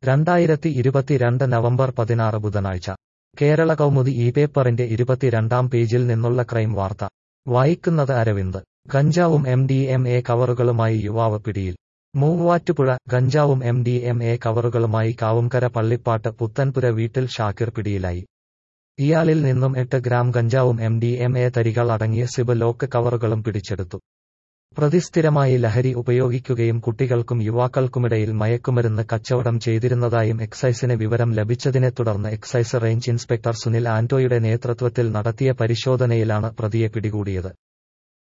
രണ്ടായിരത്തി ഇരുപത്തിരണ്ട് നവംബർ പതിനാറ് ബുധനാഴ്ച കേരള കൗമുദി ഈ പേപ്പറിന്റെ ഇരുപത്തിരണ്ടാം പേജിൽ നിന്നുള്ള ക്രൈം വാർത്ത വായിക്കുന്നത് അരവിന്ദ് ഗഞ്ചാവും എം ഡി എം എ കവറുകളുമായി യുവാവ് പിടിയിൽ മൂവാറ്റുപുഴ ഗഞ്ചാവും എം ഡി എം എ കവറുകളുമായി കാവുംകര പള്ളിപ്പാട്ട് പുത്തൻപുര വീട്ടിൽ ഷാക്കിർ പിടിയിലായി ഇയാളിൽ നിന്നും എട്ട് ഗ്രാം ഗഞ്ചാവും എം ഡി എം എ തരികൾ അടങ്ങിയ സിബ് ലോക്ക് കവറുകളും പിടിച്ചെടുത്തു പ്രതി സ്ഥിരമായി ലഹരി ഉപയോഗിക്കുകയും കുട്ടികൾക്കും യുവാക്കൾക്കുമിടയിൽ മയക്കുമരുന്ന് കച്ചവടം ചെയ്തിരുന്നതായും എക്സൈസിന് വിവരം ലഭിച്ചതിനെ തുടർന്ന് എക്സൈസ് റേഞ്ച് ഇൻസ്പെക്ടർ സുനിൽ ആന്റോയുടെ നേതൃത്വത്തിൽ നടത്തിയ പരിശോധനയിലാണ് പ്രതിയെ പിടികൂടിയത്